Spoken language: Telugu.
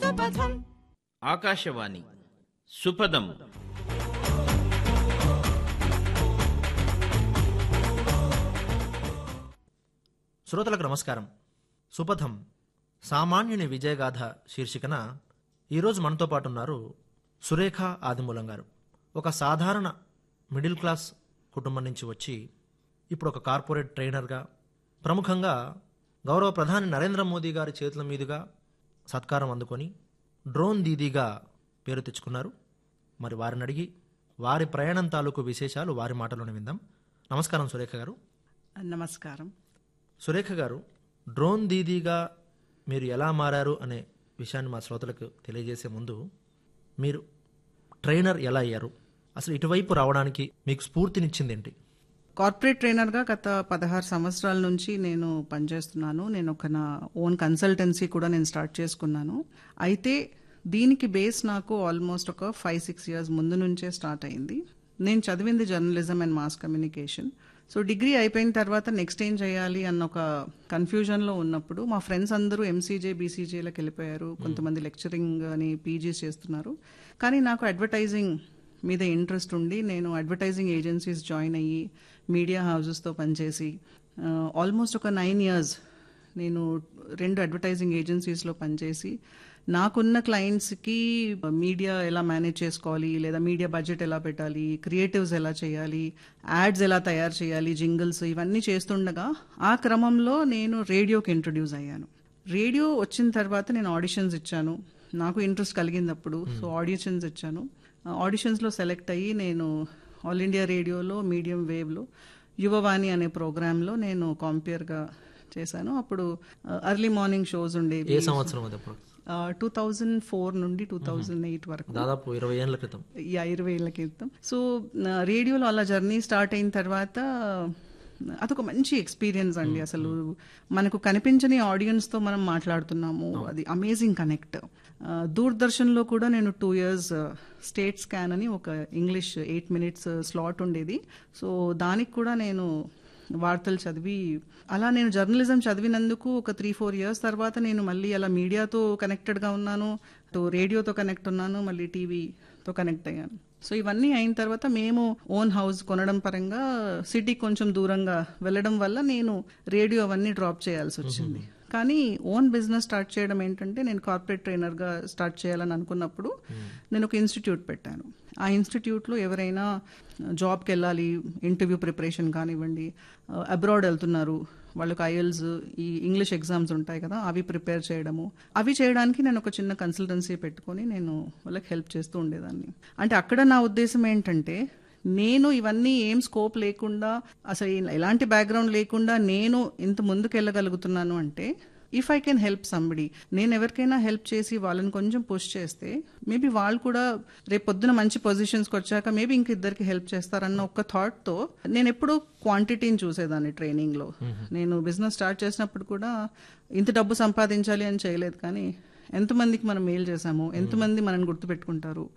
సుపథం ఆకాశవాణి సుపదం శ్రోతలకు నమస్కారం సుపథం సామాన్యుని విజయగాథ శీర్షికన ఈరోజు మనతో పాటు ఉన్నారు సురేఖ ఆదిమూలం గారు ఒక సాధారణ మిడిల్ క్లాస్ కుటుంబం నుంచి వచ్చి ఇప్పుడు ఒక కార్పొరేట్ ట్రైనర్గా ప్రముఖంగా గౌరవ ప్రధాని నరేంద్ర మోదీ గారి చేతుల మీదుగా సత్కారం అందుకొని డ్రోన్ దీదీగా పేరు తెచ్చుకున్నారు మరి వారిని అడిగి వారి ప్రయాణం తాలూకు విశేషాలు వారి మాటలోనే విందాం నమస్కారం సురేఖ గారు నమస్కారం సురేఖ గారు డ్రోన్ దీదీగా మీరు ఎలా మారారు అనే విషయాన్ని మా శ్రోతలకు తెలియజేసే ముందు మీరు ట్రైనర్ ఎలా అయ్యారు అసలు ఇటువైపు రావడానికి మీకు స్ఫూర్తినిచ్చింది ఏంటి కార్పొరేట్ ట్రైనర్గా గత పదహారు సంవత్సరాల నుంచి నేను పనిచేస్తున్నాను నేను ఒక నా ఓన్ కన్సల్టెన్సీ కూడా నేను స్టార్ట్ చేసుకున్నాను అయితే దీనికి బేస్ నాకు ఆల్మోస్ట్ ఒక ఫైవ్ సిక్స్ ఇయర్స్ ముందు నుంచే స్టార్ట్ అయింది నేను చదివింది journalism and mass communication so degree అయిపోయిన తర్వాత నెక్స్ట్ ఏం చేయాలి అన్న ఒక కన్ఫ్యూజన్లో ఉన్నప్పుడు మా ఫ్రెండ్స్ అందరూ ఎంసీజే బీసీజేలకు వెళ్ళిపోయారు కొంతమంది లెక్చరింగ్ అని పీజీస్ చేస్తున్నారు కానీ నాకు అడ్వర్టైజింగ్ మీద ఇంట్రెస్ట్ ఉండి నేను అడ్వర్టైజింగ్ ఏజెన్సీస్ జాయిన్ అయ్యి మీడియా హౌజెస్తో పనిచేసి ఆల్మోస్ట్ ఒక నైన్ ఇయర్స్ నేను రెండు అడ్వర్టైజింగ్ ఏజెన్సీస్లో పనిచేసి నాకున్న క్లయింట్స్కి మీడియా ఎలా మేనేజ్ చేసుకోవాలి లేదా మీడియా బడ్జెట్ ఎలా పెట్టాలి క్రియేటివ్స్ ఎలా చేయాలి యాడ్స్ ఎలా తయారు చేయాలి జింగిల్స్ ఇవన్నీ చేస్తుండగా ఆ క్రమంలో నేను రేడియోకి ఇంట్రొడ్యూస్ అయ్యాను రేడియో వచ్చిన తర్వాత నేను ఆడిషన్స్ ఇచ్చాను నాకు ఇంట్రెస్ట్ కలిగినప్పుడు సో ఆడిషన్స్ ఇచ్చాను ఆడిషన్స్లో సెలెక్ట్ అయ్యి నేను ఆల్ ఇండియా రేడియోలో మీడియం వేవ్లో యువవాణి అనే ప్రోగ్రాంలో నేను కాంపియర్గా చేశాను అప్పుడు అర్లీ మార్నింగ్ షోస్ ఉండేవి ఏ సంవత్సరం అది అప్పుడు టూ థౌజండ్ ఫోర్ నుండి టూ థౌజండ్ ఎయిట్ వరకు దాదాపు ఇరవై ఏళ్ల క్రితం యా ఇరవై ఏళ్ళ క్రితం సో నా రేడియోలో అలా జర్నీ స్టార్ట్ అయిన తర్వాత అదొక మంచి ఎక్స్పీరియన్స్ అండి అసలు మనకు కనిపించని ఆడియన్స్తో మనం మాట్లాడుతున్నాము అది అమేజింగ్ కనెక్ట్ దూరదర్శన్లో కూడా నేను టూ ఇయర్స్ స్టేట్ స్కాన్ అని ఒక ఇంగ్లీష్ ఎయిట్ మినిట్స్ స్లాట్ ఉండేది సో దానికి కూడా నేను వార్తలు చదివి అలా నేను జర్నలిజం చదివినందుకు ఒక త్రీ ఫోర్ ఇయర్స్ తర్వాత నేను మళ్ళీ అలా మీడియాతో కనెక్టెడ్గా ఉన్నాను టు రేడియోతో కనెక్ట్ ఉన్నాను మళ్ళీ టీవీతో కనెక్ట్ అయ్యాను సో ఇవన్నీ అయిన తర్వాత మేము ఓన్ హౌస్ కొనడం పరంగా సిటీ కొంచెం దూరంగా వెళ్ళడం వల్ల నేను రేడియో అవన్నీ డ్రాప్ చేయాల్సి వచ్చింది కానీ ఓన్ బిజినెస్ స్టార్ట్ చేయడం ఏంటంటే నేను కార్పొరేట్ ట్రైనర్గా స్టార్ట్ చేయాలని అనుకున్నప్పుడు నేను ఒక ఇన్స్టిట్యూట్ పెట్టాను ఆ ఇన్స్టిట్యూట్లో ఎవరైనా జాబ్కి వెళ్ళాలి ఇంటర్వ్యూ ప్రిపరేషన్ కానివ్వండి అబ్రాడ్ వెళ్తున్నారు వాళ్ళకి ఐఎల్స్ ఈ ఇంగ్లీష్ ఎగ్జామ్స్ ఉంటాయి కదా అవి ప్రిపేర్ చేయడము అవి చేయడానికి నేను ఒక చిన్న కన్సల్టెన్సీ పెట్టుకొని నేను వాళ్ళకి హెల్ప్ చేస్తూ ఉండేదాన్ని అంటే అక్కడ నా ఉద్దేశం ఏంటంటే నేను ఇవన్నీ ఏం స్కోప్ లేకుండా అసలు ఎలాంటి బ్యాక్గ్రౌండ్ లేకుండా నేను ఇంత ముందుకు వెళ్ళగలుగుతున్నాను అంటే if I can help somebody నేను ఎవరికైనా హెల్ప్ చేసి వాళ్ళని కొంచెం పుష్ చేస్తే మేబీ వాళ్ళు కూడా రేపు పొద్దున మంచి పొజిషన్స్కి వచ్చాక మేబీ ఇంక ఇద్దరికి హెల్ప్ చేస్తారన్న ఒక థాట్తో నేను ఎప్పుడూ క్వాంటిటీని చూసేదాన్ని ట్రైనింగ్లో నేను బిజినెస్ స్టార్ట్ చేసినప్పుడు కూడా ఇంత డబ్బు సంపాదించాలి అని చేయలేదు కానీ ఎంతమందికి మనం మెయిల్ చేశాము ఎంతమంది మనని గుర్తుపెట్టుకుంటారు